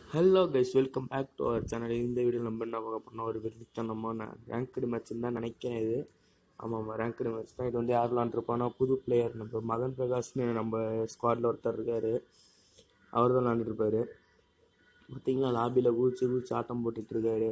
Hello guys welcome back to our channel இந்த video நம்ம என்ன பார்க்க போறோம்னா ஒரு வெறித்தனமான ரேங்க்டு மேட்ச் தான் நினைக்கிறேன் இது ஆமாம் ஆமாம் ரேங்க்டு மேட்ச் தான் இது வந்து யார் விளாண்டுருப்பானா புது பிளேயர் நம்ம மகன் பிரகாஷ்னு நம்ம ஸ்குவாடில் ஒருத்தர் இருக்கார் அவர் தான் விளாண்டுருப்பாரு பார்த்தீங்களா லாபியில் குதிச்சு குதிச்சு ஆட்டம் போட்டுட்ருக்காரு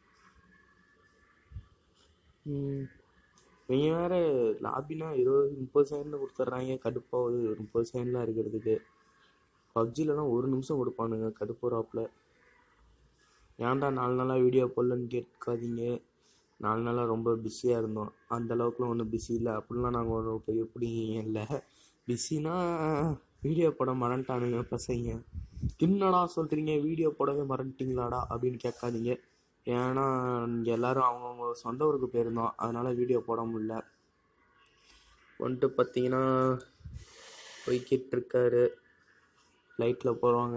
இவங்க வேறு லாபினா இருபது முப்பது செகண்டில் கொடுத்துட்றாங்க கடுப்பாகுது முப்பது செகண்ட்லாம் இருக்கிறதுக்கு பப்ஜிலலாம் ஒரு நிமிஷம் கொடுப்பானுங்க கடுப்புறாப்புல ஏன்டா நாலு நாளாக வீடியோ போடலன்னு கேட்காதீங்க நாலு நாளாக ரொம்ப பிஸியாக இருந்தோம் அந்த அளவுக்குலாம் ஒன்றும் பிஸி இல்லை அப்படிலாம் நாங்கள் ஒரு பெரிய எப்படி இல்லை பிஸினா வீடியோ போட மறந்துட்டானுங்க பசங்க என்னடா சொல்கிறீங்க வீடியோ போடவே மறந்துட்டீங்களாடா அப்படின்னு கேட்காதீங்க ஏன்னா இங்கே எல்லோரும் அவங்கவுங்க சொந்த ஊருக்கு போயிருந்தோம் அதனால் வீடியோ போட முடியல வந்துட்டு பார்த்தீங்கன்னா போய்கிட்டு இருக்காரு ஃப்ளைட்டில் போகிறவங்க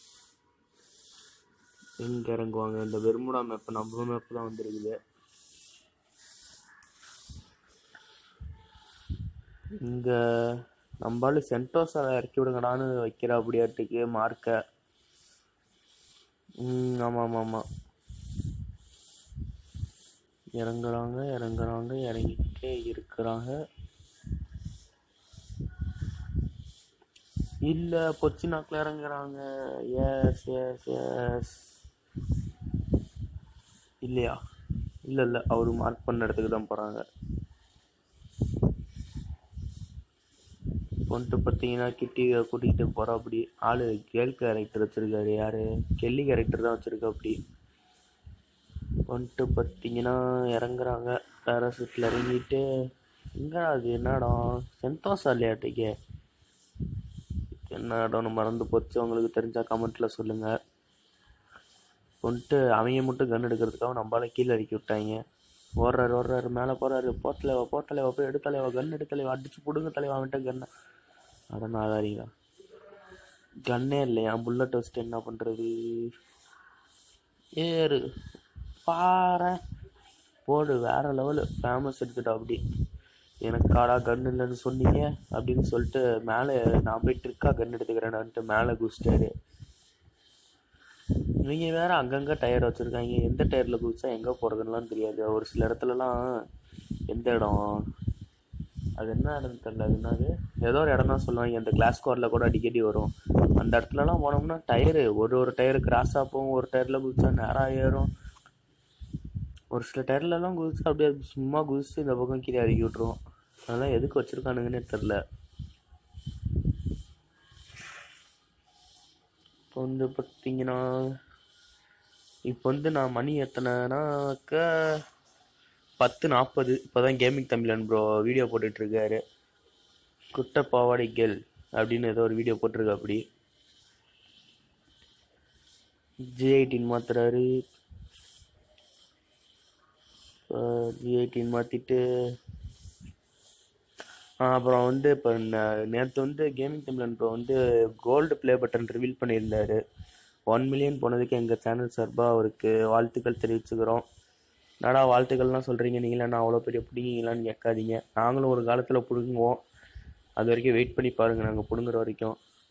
எங்கே இறங்குவாங்க இந்த பெர்முடா மேப் நம்ம மேப் தான் வந்துருக்குது இங்கே நம்மளால சென்டோஸை இறக்கி விடுங்கடான்னு வைக்கிற அப்படியாட்டுக்கு மார்க்கை ம் ஆமாம் ஆமாம் ஆமாம் இறங்குறாங்க இறங்குறாங்க இறங்கிட்டே இருக்கிறாங்க இல்லை பொச்சினாக்கில் இறங்குறாங்க எஸ் எஸ் எஸ் இல்லையா இல்லை இல்லை அவர் மார்க் பண்ண இடத்துக்கு தான் போகிறாங்க வந்துட்டு பார்த்தீங்கன்னா கிட்டி கூட்டிகிட்டு போகிறா அப்படி ஆள் கேர்ள் கேரக்டர் வச்சுருக்காரு யார் கெல்லி கேரக்டர் தான் வச்சுருக்கா அப்படி வந்துட்டு பார்த்தீங்கன்னா இறங்குறாங்க பேராசூட்டில் இறங்கிட்டு எங்கே அது என்னடா சென்டோஸா இல்லையாட்டிக்கே என்ன இடம்னு மறந்து போச்சு உங்களுக்கு தெரிஞ்சால் கமெண்ட்டில் சொல்லுங்கள் வந்துட்டு அவங்க மட்டும் கன் எடுக்கிறதுக்காக நம்மளால கீழே இறக்கி விட்டாங்க ஓடுறாரு ஓடுறாரு மேலே போகிறாரு போத்தலைவா போத்தலைவா போய் எடுத்தலைவா கன் எடுத்தலைவா அடிச்சு பிடுங்க தலைவா அவன்கிட்ட கன்னை அட நாதாரிங்களா கன்னே இல்லையா புல்லட் வச்சுட்டு என்ன பண்ணுறது ஏறு பாரு போடு வேற லெவலு ஃபேமஸ் எடுத்துட்டா அப்படி எனக்கு காடா கன் இல்லைன்னு சொன்னீங்க அப்படின்னு சொல்லிட்டு மேலே நான் போய் ட்ரிக்கா கன் எடுத்துக்கிறேன்ட்டு மேலே குதிச்சிட்டாரு இவங்க வேற அங்கங்கே டயர் வச்சுருக்காங்க எந்த டயரில் குதிச்சா எங்கே போகிறதுலாம் தெரியாது ஒரு சில இடத்துலலாம் எந்த இடம் அது என்ன இடம்னு தெரில அது என்னது ஏதோ ஒரு இடம் தான் சொல்லுவாங்க அந்த கிளாஸ் கோரில் கூட அடிக்கடி வரும் அந்த இடத்துலலாம் போனோம்னா டயரு ஒரு ஒரு டயரு கிராஸாக போகும் ஒரு டயரில் குதிச்சா நேராக ஏறும் ஒரு சில டயர்லலாம் குதிச்சு அப்படியே சும்மா குதிச்சு இந்த பக்கம் கீழே இறக்கி விட்ருவோம் அதெல்லாம் எதுக்கு வச்சுருக்கானுங்கன்னே தெரில இப்போ வந்து பார்த்தீங்கன்னா இப்போ வந்து நான் மணி எத்தனைனாக்க பத்து நாற்பது இப்போ தான் கேமிங் தமிழன் ப்ரோ வீடியோ போட்டுட்ருக்காரு குட்ட பாவாடை கேள் அப்படின்னு ஏதோ ஒரு வீடியோ போட்டிருக்க அப்படி ஜி எயிட்டின் மாத்துறாரு ஜி எயிட்டின் மாற்றிட்டு அப்புறம் வந்து இப்போ நேற்று வந்து கேமிங் தமிழன் இப்போ வந்து கோல்டு ப்ளே பட்டன் ரிவீல் பண்ணியிருந்தாரு ஒன் மில்லியன் போனதுக்கு எங்கள் சேனல் சார்பாக அவருக்கு வாழ்த்துக்கள் தெரிவிச்சுக்கிறோம் என்னடா வாழ்த்துக்கள்லாம் சொல்கிறீங்க நீங்களே நான் அவ்வளோ பெரிய பிடிங்கீங்களான்னு கேட்காதீங்க நாங்களும் ஒரு காலத்தில் பிடுங்குவோம் அது வரைக்கும் வெயிட் பண்ணி பாருங்கள் நாங்கள் பிடுங்குற வரைக்கும்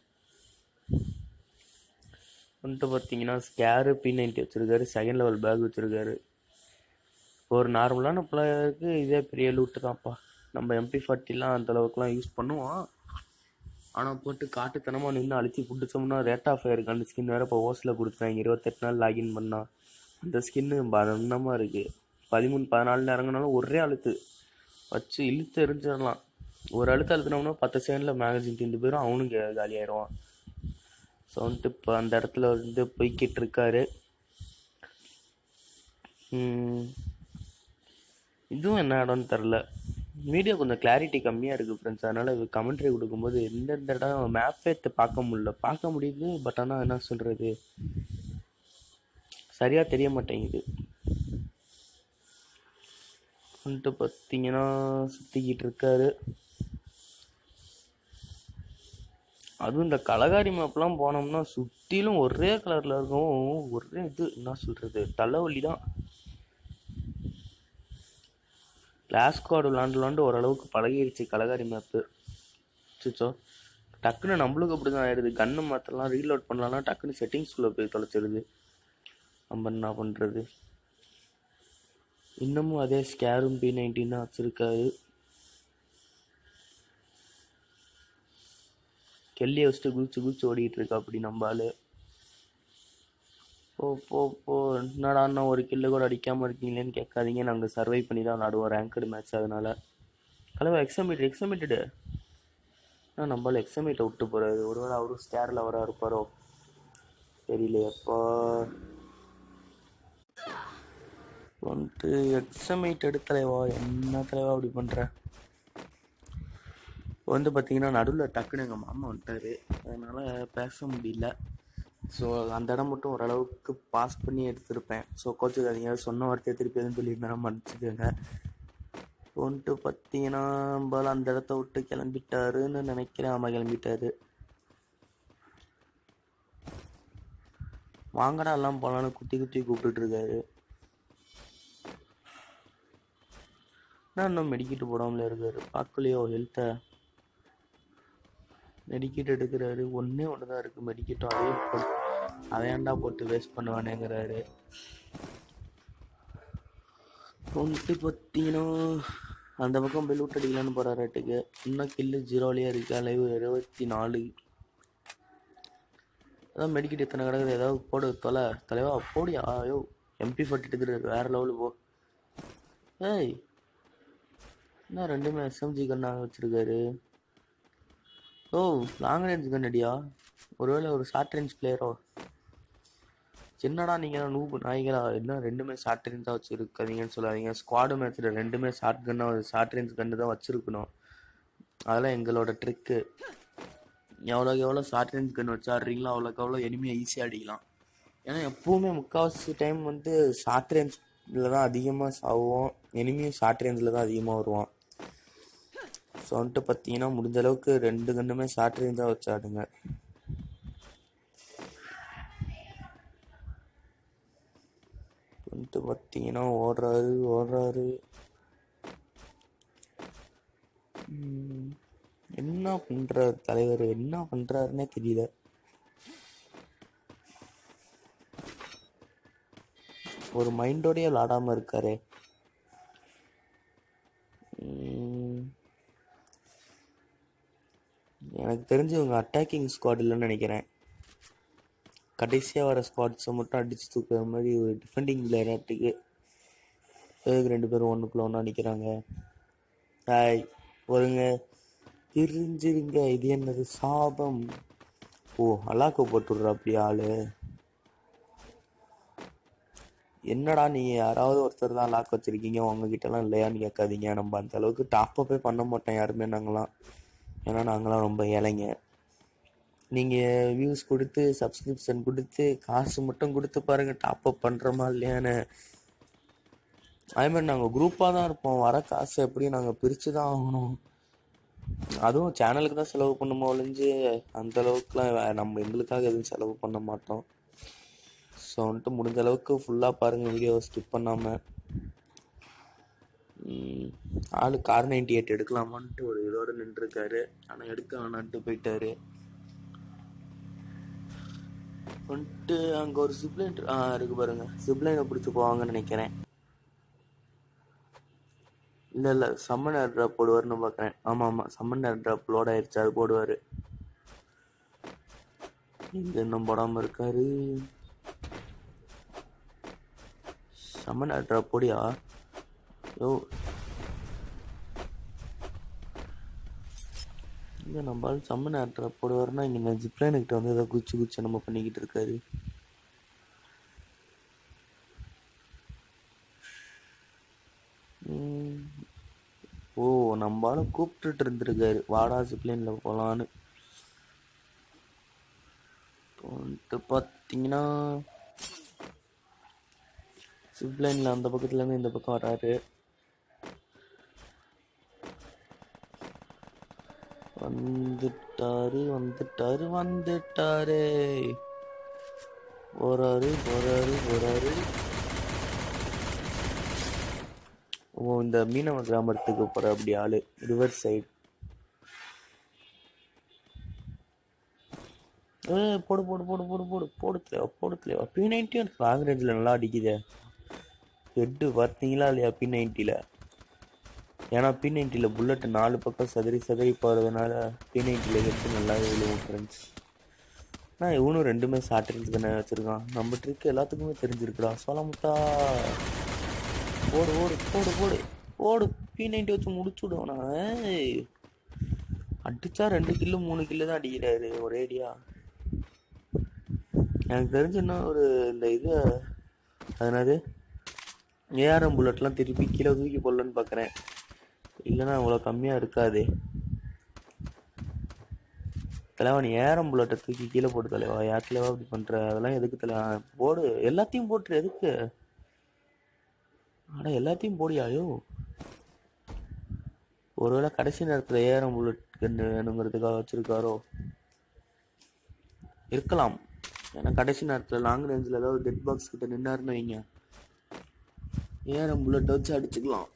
வந்துட்டு பார்த்தீங்கன்னா ஸ்கேரு பி நைன்ட்டி வச்சுருக்காரு செகண்ட் லெவல் பேக் வச்சுருக்காரு ஒரு நார்மலான பிளேயருக்கு இதே பெரிய லூட்டு தான்ப்பா நம்ம எம்பி ஃபார்ட்டிலாம் அந்த அளவுக்குலாம் யூஸ் பண்ணுவோம் ஆனால் போட்டு காட்டுத்தனமாக நின்று அழுத்தி பிடிச்சோம்னா ரேட் ஆஃப் ஃபயருக்கு அந்த ஸ்கின் வேறு இப்போ ஓஸில் கொடுத்துட்டாங்க இருபத்தெட்டு நாள் லாகின் பண்ணால் அந்த ஸ்கின்னு பதனமாக இருக்குது பதிமூணு பதினாலு இறங்கினாலும் ஒரே அழுத்து வச்சு இழுத்து எரிஞ்சிடலாம் ஒரு அழுத்து அழுத்தினோம்னா பத்து செகண்டில் மேகசின் தீண்டு போயிடும் அவனும் காலியாயிடுவான் ஸோ வந்துட்டு இப்போ அந்த இடத்துல வந்து போய்கிட்டு இருக்காரு இதுவும் என்ன இடம்னு தெரில வீடியோ கொஞ்சம் கிளாரிட்டி கம்மியாக இருக்குது ஃப்ரெண்ட்ஸ் அதனால் கமெண்ட்ரி கொடுக்கும்போது எந்தெந்த இடம் மேப்பே பார்க்க முடியல பார்க்க முடியுது பட் ஆனால் என்ன சொல்கிறது சரியாக தெரிய மாட்டேங்குது வந்துட்டு பார்த்தீங்கன்னா சுற்றிக்கிட்டு இருக்காரு அதுவும் இந்த கலகாரி மேப்லாம் போனோம்னா சுற்றிலும் ஒரே கலரில் இருக்கும் ஒரே இது என்ன சொல்கிறது தலைவலி தான் கிளாஸ் கார்டு விளாண்டு விளாண்டு ஓரளவுக்கு பழகிடுச்சு கலகாரி மேப்பு சுச்சோ டக்குன்னு நம்மளுக்கு அப்படி தான் ஆயிடுது கன்னு மாற்றலாம் ரீலோட் பண்ணலாம்னா டக்குன்னு செட்டிங்ஸ்குள்ளே போய் தொலைச்சிருது நம்ம என்ன பண்ணுறது இன்னமும் அதே ஸ்கேரும் பி நைன்டீன் தான் வச்சுருக்காரு கெல்லியை வச்சுட்டு குதிச்சு குதிச்சு ஓடிட்டு இருக்கா அப்படி நம்ம ஆளு போ போ போ என்னடா அண்ணா ஒரு கில்லு கூட அடிக்காமல் இருக்கீங்களேன்னு கேட்காதீங்க நாங்கள் சர்வை பண்ணி தான் விளாடுவோம் ரேங்கடு மேட்ச் அதனால கலவா எக்ஸாமிட் எக்ஸாமிட்டடு ஆ நம்மளால எக்ஸாமிட்டை விட்டு போகிறாரு ஒருவேளை அவரும் ஸ்கேரில் அவராக இருப்பாரோ தெரியலையப்பா வந்துட்டு எக்ஸாமிட் எடுத்தலைவா என்ன தலைவா அப்படி பண்ணுற வந்து பார்த்தீங்கன்னா நடுவில் டக்குன்னு எங்கள் மாமா வந்துட்டாரு அதனால் பேச முடியல ஸோ அந்த இடம் மட்டும் ஓரளவுக்கு பாஸ் பண்ணி எடுத்திருப்பேன் ஸோ கோச்சுக்காதீங்க சொன்ன வார்த்தையை திருப்பி எதுவும் சொல்லியிருந்தேன் மன்னிச்சுக்கோங்க வந்துட்டு பார்த்தீங்கன்னா நம்மளால அந்த இடத்த விட்டு கிளம்பிட்டாருன்னு நினைக்கிறேன் ஆமாம் கிளம்பிட்டாரு வாங்கடா எல்லாம் போகலான்னு குத்தி குத்தி கூப்பிட்டுட்டு இருக்காரு நான் இன்னும் மெடிக்கிட்டு போடாமல இருக்காரு பார்க்கலையோ ஹெல்த்தை மெடிக்கிட் எடுக்கிறாரு ஒன்றே ஒன்று தான் இருக்குது மெடிக்கிட்டும் அதே போட்டு அதை ஏன்டா போட்டு வேஸ்ட் பண்ணுவானேங்கிறாரு வந்துட்டு பார்த்தீங்கன்னா அந்த பக்கம் போய் லூட் அடிக்கலான்னு போகிறாராட்டுக்கு இன்னும் கில்லு ஜீரோலேயே இருக்கு லைவ் இருபத்தி நாலு அதான் மெடிக்கிட் எத்தனை கிடக்குது ஏதாவது போடு தொலை தலைவா போடியா ஐயோ எம்பி ஃபார்ட்டி எடுக்கிறாரு வேறு லெவலு போ ஏய் என்ன ரெண்டுமே எஸ்எம்ஜி கண்ணாக வச்சுருக்காரு ஓ லாங் ரேஞ்ச் கன் அடியா ஒருவேளை ஒரு ஷார்ட் ரேஞ்ச் பிளேயரோ என்னடா நீங்கள் நூபு நாய்களா என்ன ரெண்டுமே ஷார்ட் ரேஞ்ச் தான் வச்சுருக்காதீங்கன்னு சொல்லாதீங்க ஸ்குவாடு மேட்ச்சில் ரெண்டுமே ஷார்ட் கன்னாக ஷார்ட் ரேஞ்ச் கன்று தான் வச்சுருக்கணும் அதெல்லாம் எங்களோட ட்ரிக்கு எவ்வளோக்கு எவ்வளோ ஷார்ட் ரேஞ்ச் கன் வச்சு ஆடுறீங்களோ அவ்வளோக்கு அவ்வளோ எனிமையாக ஈஸியாக அடிக்கலாம் ஏன்னா எப்போவுமே முக்கால்வாசி டைம் வந்து ஷார்ட் ரேஞ்சில் தான் அதிகமாக சாவுவோம் எனிமியும் ஷார்ட் ரேஞ்சில் தான் அதிகமாக வருவான் ஸோ வந்துட்டு பார்த்தீங்கன்னா முடிஞ்ச அளவுக்கு ரெண்டு கண்ணுமே ஷார்ட் ரேஞ்சாக வச்சு ஆடுங்க வந்துட்டு பார்த்தீங்கன்னா ஓடுறாரு ஓடுறாரு ம், என்ன பண்றாரு தலைவர் என்ன பண்றாருன்னே தெரியல ஒரு மைண்டோடய விளாடாம இருக்காரே ம், எனக்கு தெரிஞ்சு இவங்க அட்டாக்கிங் ஸ்குவாட் இல்லைன்னு நினைக்கிறேன் கடைசியாக வர ஸ்குவாட்ஸை மட்டும் அடிச்சு தூக்குற மாதிரி ஒரு டிஃபெண்டிங் பிளேயராட்டுக்கு எதுக்கு ரெண்டு பேரும் ஒன்றுக்குள்ள ஒன்றா நிற்கிறாங்க ஹாய் ஒருங்க பிரிஞ்சிருங்க இது என்னது சாபம் ஓ அல்லாக்கு போட்டுடுற அப்படி ஆளு என்னடா நீ யாராவது ஒருத்தர் தான் லாக் வச்சிருக்கீங்க உங்ககிட்டலாம் இல்லையான்னு கேட்காதீங்க நம்ம அந்த அளவுக்கு டாப் அப்பே பண்ண மாட்டோம் யாருமே நாங்களாம் ஏன்னா நாங்களாம் ரொம்ப ஏழைங்க நீங்கள் வியூஸ் கொடுத்து சப்ஸ்கிரிப்ஷன் கொடுத்து காசு மட்டும் கொடுத்து பாருங்க டாப் அப் பண்ணுறோமா இல்லையான்னு அதே மாதிரி நாங்கள் குரூப்பாக தான் இருப்போம் வர காசை எப்படி நாங்கள் பிரித்து தான் ஆகணும் அதுவும் சேனலுக்கு தான் செலவு பண்ணுமோ ஒழிஞ்சு அந்த அளவுக்குலாம் வே- நம்ம எங்களுக்காக எதுவும் செலவு பண்ண மாட்டோம் ஸோ வந்துட்டு முடிஞ்ச அளவுக்கு ஃபுல்லாக பாருங்கள் வீடியோவை ஸ்கிப் பண்ணாமல் ஆளு கார் நைன்டி எயிட் எடுக்கலாமான்ட்டு ஒரு இதோட நின்றுருக்காரு ஆனால் எடுக்க வேணான்ட்டு போயிட்டாரு வந்துட்டு அங்கே ஒரு சிப்லைன் ஆ இருக்கு பாருங்க சிப்லைனை பிடிச்சி போவாங்கன்னு நினைக்கிறேன் இல்லை இல்லை சம்மன் ஏர் ட்ராப் போடுவார்னு பார்க்குறேன் ஆமாம் ஆமாம் சம்மன் ஏர் ட்ராப் லோட் ஆயிடுச்சு அது போடுவார் இங்கே இன்னும் போடாமல் இருக்காரு சம்மன் ஏர் ட்ராப் போடியா யோ இங்கே நம்ம ஆள் சம்மன் ஏர் ட்ராப் போடுவார்னா இங்கே நான் ஜிப்லைனுக்கிட்ட வந்து ஏதோ குச்சி குச்சி நம்ம பண்ணிக்கிட்டு இருக்காரு ம். ஓ நம்ம ஆளை கூப்பிட்டுட்டு இருந்திருக்காரு வாடா ஜிப்லைனில் போகலான்னு வந்துட்டு பார்த்தீங்கன்னா ஜிப்லைனில் அந்த பக்கத்துலேருந்து இந்த பக்கம் வராரு வந்துட்டாரு வந்துட்டாரு வந்துட்டாரு போறாரு போறாரு போறாரு ஓ இந்த மீனவ கிராமத்துக்கு போற அப்படி ஆளு ரிவர் சைடு ஏ போடு போடு போடு போடு போடு போடு தலைவா போடு தலைவா பி நைன்டி லாங் ரேஞ்சில் நல்லா அடிக்குதே ஹெட்டு பார்த்தீங்களா இல்லையா பி நைன்ட்டியில் ஏன்னா பி நைன்ட்டியில் புல்லட் நாலு பக்கம் சதறி சதறி போகிறதுனால பி நைன்ட்டியில் ஹெட்டு நல்லாவே விழுவும் ஃப்ரெண்ட்ஸ் நான் இவனும் ரெண்டுமே ஷார்ட் தானே வச்சுருக்கான் நம்ம ட்ரிக் எல்லாத்துக்குமே தெரிஞ்சிருக்குடா சோளமுத்தா போடு ஓடு போடு போடு போடு பி நைன்ட்டி வச்சு முடிச்சு விடுவானா ஏய். அடிச்சா ரெண்டு கில்லு மூணு கில்லு தான் அடிக்கிறாரு ஒரேடியா எனக்கு தெரிஞ்சுன்னா ஒரு இந்த இது அதனது ஏஆர்எம் புல்லட்லாம் திருப்பி கீழே தூக்கி போடலன்னு பார்க்குறேன் இல்லைன்னா அவ்வளோ கம்மியாக இருக்காது தலைவா நீ ஏரம் புல்லட்டை தூக்கி கீழே போட்டு தலைவா யார் தலைவா இப்படி பண்ற அதெல்லாம் எதுக்கு தலைவா போடு எல்லாத்தையும் போட்டுரு எதுக்கு அட எல்லாத்தையும் போடியாயோ ஒருவேளை கடைசி நேரத்தில் ஏரம் புல்லட் கன்று வேணுங்கிறதுக்காக வச்சிருக்காரோ இருக்கலாம் ஏன்னா கடைசி நேரத்தில் லாங் ரேஞ்சில் ஏதாவது டெட் பாக்ஸ் கிட்ட நின்னாருன்னு வைங்க ஏரம் புல்லட்டை வச்சு அடிச்சுக்கலாம்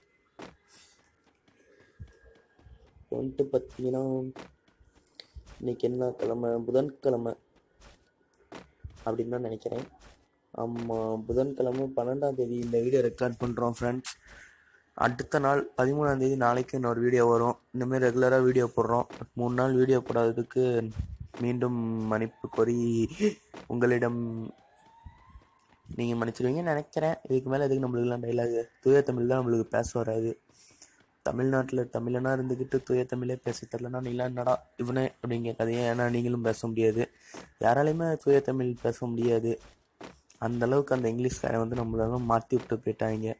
வந்துட்டு பார்த்தீங்கன்னா இன்னைக்கு என்ன கிழமை புதன்கிழமை அப்படின்னு தான் நினைக்கிறேன் ஆமாம் புதன்கிழமை பன்னெண்டாம் தேதி இந்த வீடியோ ரெக்கார்ட் பண்ணுறோம் ஃப்ரெண்ட்ஸ் அடுத்த நாள் பதிமூணாம் தேதி நாளைக்கு இன்னொரு வீடியோ வரும் இனிமேல் ரெகுலராக வீடியோ போடுறோம் மூணு நாள் வீடியோ போடாததுக்கு மீண்டும் மன்னிப்பு கோரி உங்களிடம் நீங்கள் மன்னிச்சிருவீங்கன்னு நினைக்கிறேன் இதுக்கு மேலே எதுக்கு நம்மளுக்குலாம் டைலாக் தூய தமிழ் தான் நம்மளுக்கு பேச வராது தமிழ்நாட்டில் தமிழனா இருந்துக்கிட்டு தூய தமிழே பேச தெரிலனா நீலாம் என்னடா இவனே அப்படிங்கிற கதையை ஏன்னா நீங்களும் பேச முடியாது யாராலையுமே தூய தமிழ் பேச முடியாது அந்த அளவுக்கு அந்த இங்கிலீஷ்காரன் வந்து நம்மளெல்லாம் மாற்றி விட்டு போயிட்டாங்க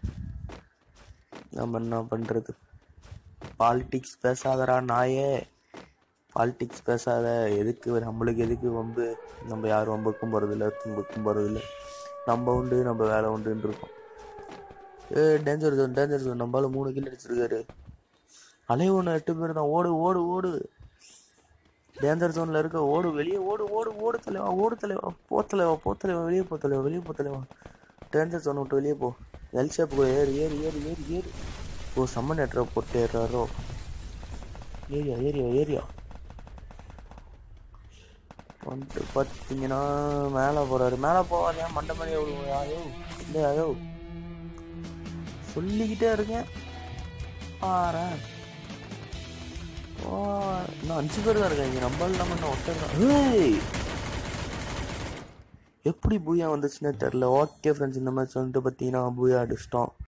நம்ம என்ன பண்ணுறது பாலிட்டிக்ஸ் பேசாதடா நாயே பாலிட்டிக்ஸ் பேசாத எதுக்கு நம்மளுக்கு எதுக்கு வம்பு நம்ம யாரும் வம்புக்கும் போகிறதில்ல தும்புக்கும் போகிறதில்ல நம்ம உண்டு நம்ம வேலை உண்டுன்னு இருக்கோம் ஏ டேஞ்சர் ஜோன் டேஞ்சர் ஜோன் நம்மளால மூணு கில் அடிச்சிருக்காரு அலைய ஒன்று எட்டு பேர் தான் ஓடு ஓடு ஓடு டேஞ்சர் ஜோனில் இருக்க ஓடு வெளியே ஓடு ஓடு ஓடு தலைவா ஓடு தலைவா போ தலைவா போ தலைவா வெளியே போ தலைவா வெளியே போ தலைவா டேஞ்சர் ஜோன் விட்டு வெளியே போ எல் ஷேப்புக்கு ஏறு ஏறு ஏறு ஏறு ஏறு ஓ சம்மன் நெட்ரை போட்டு ஏறாரோ ஏரியா ஏரியா ஏரியா வந்துட்டு பார்த்தீங்கன்னா மேலே போகிறாரு மேலே போவாதே மண்டை மணி எவ்வளோ ஐயோ இல்லை ஐயோ சொல்லிக்கிட்டே இருக்கேன் பாரு ஓ இன்னும் அஞ்சு பேர் தான் இருக்காங்க நம்ம இல்லாமல் இன்னும் ஒருத்தர் ஏய் எப்படி பூயா வந்துச்சுன்னே தெரில ஓகே ஃப்ரெண்ட்ஸ் இந்த மாதிரி வந்துட்டு பார்த்தீங்கன்னா பூயா அடிச்சிட்டோம்